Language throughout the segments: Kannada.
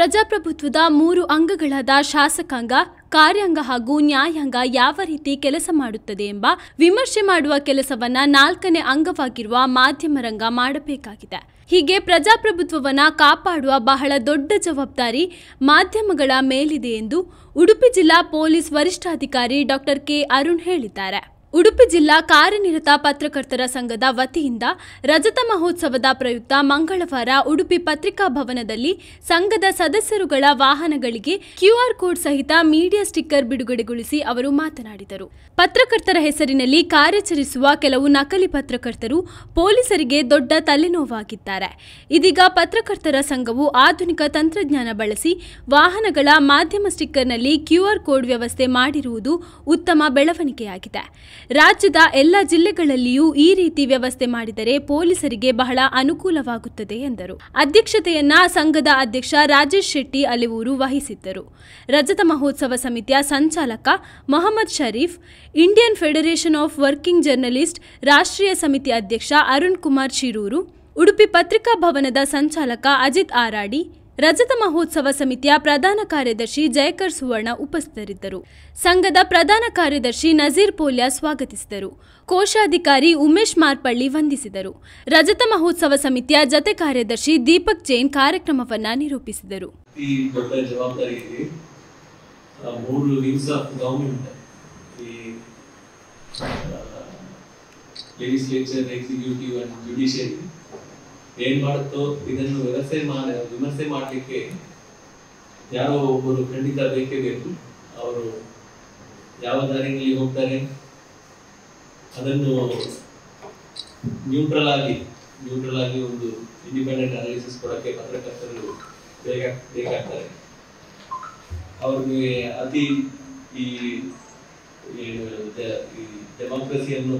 ಪ್ರಜಾಪ್ರಭುತ್ವದ ಮೂರು ಅಂಗಗಳಾದ ಶಾಸಕಾಂಗ ಕಾರ್ಯಾಂಗ ಹಾಗೂ ನ್ಯಾಯಾಂಗ ಯಾವ ರೀತಿ ಕೆಲಸ ಮಾಡುತ್ತದೆ ಎಂಬ ವಿಮರ್ಶೆ ಮಾಡುವ ಕೆಲಸವನ್ನ ನಾಲ್ಕನೇ ಅಂಗವಾಗಿರುವ ಮಾಧ್ಯಮ ರಂಗ ಮಾಡಬೇಕಾಗಿದೆ ಹೀಗೆ ಪ್ರಜಾಪ್ರಭುತ್ವವನ್ನ ಕಾಪಾಡುವ ಬಹಳ ದೊಡ್ಡ ಜವಾಬ್ದಾರಿ ಮಾಧ್ಯಮಗಳ ಮೇಲಿದೆ ಎಂದು ಉಡುಪಿ ಜಿಲ್ಲಾ ಪೊಲೀಸ್ ವರಿಷ್ಠಾಧಿಕಾರಿ ಡಾಕ್ಟರ್ ಕೆ ಅರುಣ್ ಹೇಳಿದ್ದಾರೆ ಉಡುಪಿ ಜಿಲ್ಲಾ ಕಾರ್ಯನಿರತ ಪತ್ರಕರ್ತರ ಸಂಘದ ವತಿಯಿಂದ ರಜತ ಮಹೋತ್ಸವದ ಪ್ರಯುಕ್ತ ಮಂಗಳವಾರ ಉಡುಪಿ ಪತ್ರಿಕಾ ಭವನದಲ್ಲಿ ಸಂಘದ ಸದಸ್ಯರುಗಳ ವಾಹನಗಳಿಗೆ ಕ್ಯೂಆರ್ ಕೋಡ್ ಸಹಿತ ಮೀಡಿಯಾ ಸ್ಟಿಕ್ಕರ್ ಬಿಡುಗಡೆಗೊಳಿಸಿ ಅವರು ಮಾತನಾಡಿದರು ಪತ್ರಕರ್ತರ ಹೆಸರಿನಲ್ಲಿ ಕಾರ್ಯಾಚರಿಸುವ ಕೆಲವು ನಕಲಿ ಪತ್ರಕರ್ತರು ಪೊಲೀಸರಿಗೆ ದೊಡ್ಡ ತಲೆನೋವಾಗಿದ್ದಾರೆ ಇದೀಗ ಪತ್ರಕರ್ತರ ಸಂಘವು ಆಧುನಿಕ ತಂತ್ರಜ್ಞಾನ ಬಳಸಿ ವಾಹನಗಳ ಮಾಧ್ಯಮ ಸ್ಟಿಕ್ಕರ್ನಲ್ಲಿ ಕ್ಯೂಆರ್ ಕೋಡ್ ವ್ಯವಸ್ಥೆ ಮಾಡಿರುವುದು ಉತ್ತಮ ಬೆಳವಣಿಗೆಯಾಗಿದೆ ರಾಜ್ಯದ ಎಲ್ಲ ಜಿಲ್ಲೆಗಳಲ್ಲಿಯೂ ಈ ರೀತಿ ವ್ಯವಸ್ಥೆ ಮಾಡಿದರೆ ಪೊಲೀಸರಿಗೆ ಬಹಳ ಅನುಕೂಲವಾಗುತ್ತದೆ ಎಂದರು ಅಧ್ಯಕ್ಷತೆಯನ್ನ ಸಂಘದ ಅಧ್ಯಕ್ಷ ರಾಜೇಶ್ ಶೆಟ್ಟಿ ಅಲಿವೂರು ವಹಿಸಿದ್ದರು ರಜತ ಮಹೋತ್ಸವ ಸಮಿತಿಯ ಸಂಚಾಲಕ Mohammed Sharif Indian federation of working journalist ರಾಷ್ಟ್ರೀಯ ಸಮಿತಿ ಅಧ್ಯಕ್ಷ ಅರುಣ್ ಕುಮಾರ್ ಶಿರೂರು ಉಡುಪಿ ಪತ್ರಿಕಾ ಭವನದ ಸಂಚಾಲಕ ಅಜಿತ್ ಆರಾಡಿ ರಜತ ಮಹೋತ್ಸವ ಸಮಿತಿಯ ಪ್ರಧಾನ ಕಾರ್ಯದರ್ಶಿ ಜಯಕರ್ ಸುವರ್ಣ ಉಪಸ್ಥಿತರಿದ್ದರು ಸಂಘದ ಪ್ರಧಾನ ಕಾರ್ಯದರ್ಶಿ ನಜೀರ್ ಪೋಲ್ಯ ಸ್ವಾಗತಿಸಿದರು ಕೋಶಾಧಿಕಾರಿ ಉಮೇಶ್ ಮಾರ್ಪಳ್ಳಿ ವಂದಿಸಿದರು ರಜತ ಮಹೋತ್ಸವ ಸಮಿತಿಯ ಜತೆ ಕಾರ್ಯದರ್ಶಿ ದೀಪಕ್ ಜೈನ್ ಕಾರ್ಯಕ್ರಮವನ್ನ ನಿರೂಪಿಸಿದರು ಈ ದೊಡ್ಡ ಜವಾಬ್ದಾರಿ ಇದೆ ಆ, ಮೂರು ವಿಂಗ್ಸ್ ಆಫ್ ಗವರ್ಮೆಂಟ್ ಈ ಲೆಜಿಸ್ಲೇಚರ್ ಎಕ್ಸಿಕ್ಯೂಟಿವ್ ಅಂಡ್ ಜುಡಿಷಿಯರಿ ಏನ್ ಮಾಡುತ್ತೋ ಇದನ್ನು ವ್ಯವಸ್ಥೆ ಮಾಡ ವಿಮರ್ಶೆ ಮಾಡಲಿಕ್ಕೆ ಯಾರೋ ಒಬ್ಬರು ಖಂಡಿತ ಬೇಕೇ ಬೇಕು ಅವರು ಯಾವ ದಾರಿನಲ್ಲಿ ಹೋಗ್ತಾರೆ ಅದನ್ನು ನ್ಯೂಟ್ರಲ್ ಆಗಿ ನ್ಯೂಟ್ರಲ್ ಆಗಿ ಒಂದು ಇಂಡಿಪೆಂಡೆಂಟ್ ಅನಾಲಿಸಿಸ್ ಕೊಡಕ್ಕೆ ಪತ್ರಕರ್ತರು ಬೇಗ ಬೇಕಾಗ್ತಾರೆ ಅವ್ರಿಗೆ ಅತಿ ಈ ಏನು ದ- ಈ ಡೆಮೋಕ್ರಸಿಯನ್ನು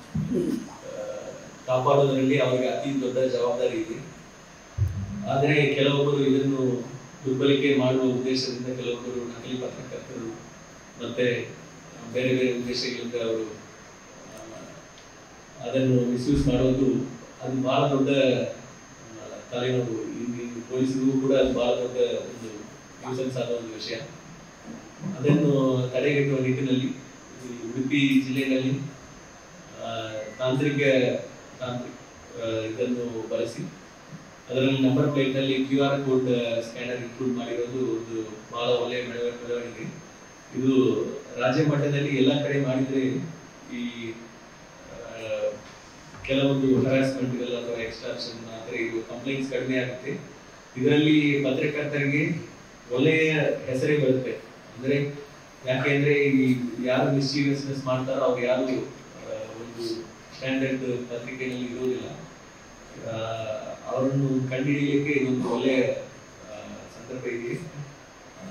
ಕಾಪಾಡೋದ್ರಲ್ಲಿ ಅವರಿಗೆ ಅತಿ ದೊಡ್ಡ ಜವಾಬ್ದಾರಿ ಇದೆ ಆದರೆ ಕೆಲವೊಬ್ಬರು ಇದನ್ನು ದುರ್ಬಳಕೆ ಮಾಡುವ ಉದ್ದೇಶದಿಂದ ಕೆಲವೊಬ್ಬರು ನಕಲಿ ಪತ್ರಕರ್ತರು ಮತ್ತೆ ಬೇರೆ ಬೇರೆ ಉದ್ದೇಶಗಳಿಂದ ಅವರು ಆ, ಅದನ್ನು ಮಿಸ್ಯೂಸ್ ಮಾಡೋದು ಅದು ಬಹಳ ದೊಡ್ಡ ಆ, ತಲೆನೋವು ಇಲ್ಲಿ ಪೊಲೀಸರಿಗೂ ಕೂಡ ಅದು ಬಹಳ ದೊಡ್ಡ ಒಂದು ನ್ಯೂಸೆನ್ಸ್ ಆದ ಒಂದು ವಿಷಯ ಅದನ್ನು ತಡೆಗಟ್ಟುವ ನಿಟ್ಟಿನಲ್ಲಿ ಈ ಉಡುಪಿ ಜಿಲ್ಲೆಯಲ್ಲಿ ಆ, ತಾಂತ್ರಿಕ ತಾಂತ್ರಿಕ ಆ, ಇದನ್ನು ಬಳಸಿ ಅದರಲ್ಲಿ ನಂಬರ್ ಪ್ಲೇಟ್ ನಲ್ಲಿ Q R code scanner include ಮಾಡಿರೋದು ಒಂದು ಬಹಳ ಒಳ್ಳೆಯ ಬೆಳವ- ಬೆಳವಣಿಗೆ ಇದು ರಾಜ್ಯ ಮಟ್ಟದಲ್ಲಿ ಎಲ್ಲ ಕಡೆ ಮಾಡಿದ್ರೆ ಈ ಆ, ಕೆಲವೊಂದು ಹರಾಸ್ಮೆಂಟ್ಗಳು ಅಥವಾ ಎಕ್ಸ್ಟ್ರಾಕ್ಷನ್ ಆದರೆ ಇದು ಕಂಪ್ಲೇಂಟ್ಸ್ ಕಡಿಮೆ ಆಗುತ್ತೆ ಇದರಲ್ಲಿ ಪತ್ರಕರ್ತರಿಗೆ ಒಳ್ಳೆಯ ಹೆಸರೇ ಬರುತ್ತೆ ಅಂದ್ರೆ ಯಾಕೆಂದ್ರೆ ಈ ಯಾರು ಮಿಸ್ಚೀವಿಯಸ್ನೆಸ್ ಮಾಡ್ತಾರೋ ಅವ್ರು ಯಾರು ಆ, ಒಂದು ಸ್ಟ್ಯಾಂಡರ್ಡ್ ಪತ್ರಿಕೆಯಲ್ಲಿ ಇರೋದಿಲ್ಲ ಆ, ಅವರನ್ನು ಕಂಡುಹಿಡಿಯಲಿಕ್ಕೆ ಇದೊಂದು ಒಳ್ಳೆಯ ಆ, ಸಂದರ್ಭ ಇದೆ ಆ,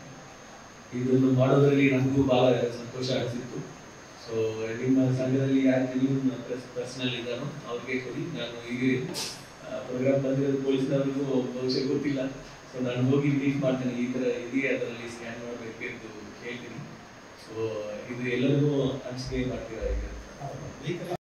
ಇದನ್ನು ಮಾಡೋದ್ರಲ್ಲಿ ನಮಗೂ ಬಹಳ ಸಂತೋಷ ಅನಿಸಿತ್ತು ಸೊ ನಿಮ್ಮ ಸಂಘದಲ್ಲಿ ಯಾರು ಜೆನ್ಯೂನ್ ಪರ್ಸನಲ್ ಇದ್ದಾರೋ ಅವ್ರಿಗೆ ಕೊಡಿ ನಾನು ಈಗ ಪ್ರೋಗ್ರಾಮ್ ಬಂದಿರೋದು ಪೊಲೀಸ್ನವ್ರಿಗೂ ಬಹುಶಃ ಗೊತ್ತಿಲ್ಲ ಸೊ ನಾನು ಹೋಗಿ ಮೀಟ್ ಮಾಡ್ತೇನೆ ಈ ತರ ಇದೆಯೇ ಅದರಲ್ಲಿ ಸ್ಕ್ಯಾನ್ ಮಾಡಬೇಕು ಎಂದು ಹೇಳ್ತೀನಿ ಸೊ ಇದು ಎಲ್ಲರಿಗೂ ಹಂಚಿಕೆ ಮಾಡ್ತೀರಾ ಈಗ